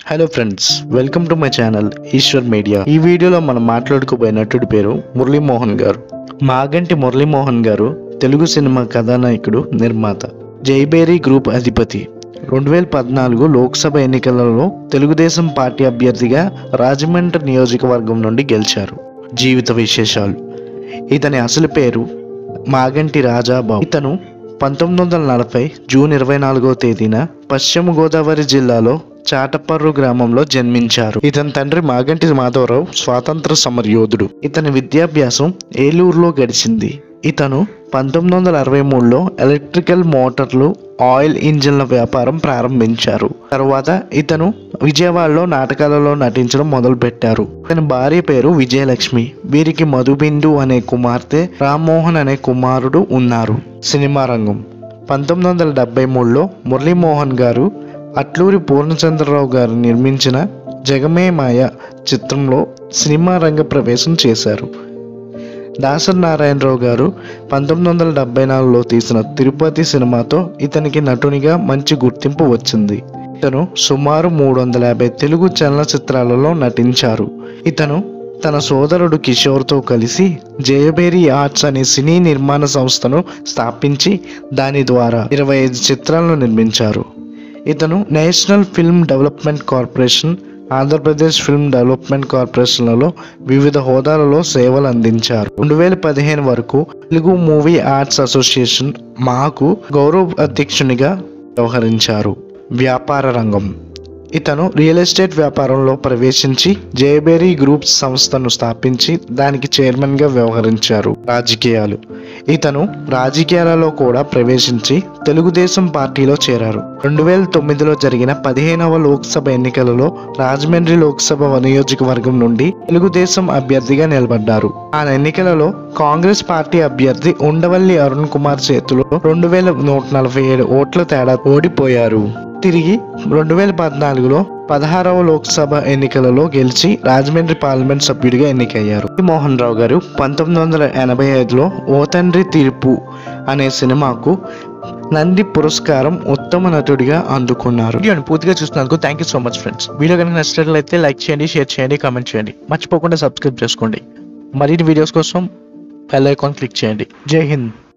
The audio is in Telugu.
hello friends welcome to my channel Eshwar media ఈ వీడియోలో మనం మాట్లాడుకోబోయే నటుడి పేరు మురళీమోహన్ గారు మాగంటి మురళీమోహన్ గారు తెలుగు సినిమా కథానాయకుడు నిర్మాత జైబేరీ గ్రూప్ అధిపతి రెండు వేల పద్నాలుగు లోక్సభ ఎన్నికలలో తెలుగుదేశం పార్టీ అభ్యర్థిగా రాజమండ్రి నియోజకవర్గం నుండి గెలిచారు జీవిత విశేషాలు ఇతని అసలు పేరు మాగంటి రాజాబాబు ఇతను పంతొమ్మిది వందల నలభై జూన్ ఇరవై నాలుగో తేదీన పశ్చిమ గోదావరి జిల్లాలో చాటపర్రు గ్రామంలో జన్మించారు ఇతని తండ్రి మాగంటి మాధవరావు స్వాతంత్ర సమరయోధుడు ఇతని విద్యాభ్యాసం ఏలూరులో గడిచింది ఇతను పంతొమ్మిది వందల అరవై మూడులో ఎలక్ట్రికల్ మోటార్లు ఆయిల్ ఇంజిన్ల వ్యాపారం ప్రారంభించారు తర్వాత ఇతను విజయవాడలో నాటకాలలో నటించడం మొదలుపెట్టారు ఇతని భార్య పేరు విజయలక్ష్మి వీరికి మధుబిందు అనే కుమార్తె రామ్మోహన్ అనే కుమారుడు ఉన్నారు సినిమా రంగం పంతొమ్మిది వందల డెబ్బై మూడులో మురళీమోహన్ గారు అట్లూరి పూర్ణచంద్రరావు గారు నిర్మించిన జగమే మాయ చిత్రంలో సినిమా రంగ ప్రవేశం చేశారు దాసరి నారాయణరావు గారు పంతొమ్మిది వందల డెబ్బై నాలుగులో తీసిన తిరుపతి సినిమాతో ఇతనికి నటునిగా మంచి గుర్తింపు వచ్చింది ఇతను సుమారు మూడు వందల యాభై తెలుగు చలనచిత్రాలలో నటించారు ఇతను తన సోదరుడు కిషోర్తో కలిసి జయబేరి ఆర్ట్స్ అనే సినీ నిర్మాణ సంస్థను స్థాపించి దాని ద్వారా ఇరవై ఐదు చిత్రాలను నిర్మించారు ఇతను national film development corporation Andhra Pradesh film development కార్పొరేషన్లలో వివిధ హోదాలలో సేవలు అందించారు రెండు వేల పదిహేను వరకు తెలుగు మూవీ ఆర్ట్స్ అసోసియేషన్ మాకు గౌరవ అధ్యక్షునిగా వ్యవహరించారు వ్యాపార రంగం ఇతను రియల్ ఎస్టేట్ వ్యాపారంలో ప్రవేశించి జయబేరీ గ్రూప్ సంస్థను స్థాపించి దానికి చైర్మన్గా వ్యవహరించారు రాజకీయాలు ఇతను రాజకీయాలలో కూడా ప్రవేశించి తెలుగుదేశం పార్టీలో చేరారు రెండు వేల తొమ్మిదిలో జరిగిన పదిహేనవ లోక్సభ ఎన్నికలలో రాజమండ్రి లోక్సభ నియోజకవర్గం నుండి తెలుగుదేశం అభ్యర్థిగా నిలబడ్డారు ఆ ఎన్నికలలో కాంగ్రెస్ పార్టీ అభ్యర్థి ఉండవల్లి అరుణ్ కుమార్ చేతిలో రెండు వేల నూట నలభై ఏడు ఓట్ల తేడా ఓడిపోయారు తిరిగి రెండు వేల పద్నాలుగులో పదహారవ లోక్సభ ఎన్నికలలో గెలిచి రాజమండ్రి పార్లమెంట్ సభ్యుడిగా ఎన్నికయ్యారు మోహన్ రావు గారు పంతొమ్మిది వందల ఎనభై ఐదులో ఓ తండ్రి తీర్పు అనే సినిమాకు నంది పురస్కారం ఉత్తమ నటుడిగా అందుకున్నారు వీడియోని పూర్తిగా చూసినందుకు thank you so much friends video కనుక నచ్చినట్లయితే లైక్ చేయండి షేర్ చేయండి కామెంట్ చేయండి మర్చిపోకుండా సబ్స్క్రైబ్ చేసుకోండి మరిన్ని వీడియోస్ కోసం బెల్ ఐకాన్ క్లిక్ చేయండి జై హింద్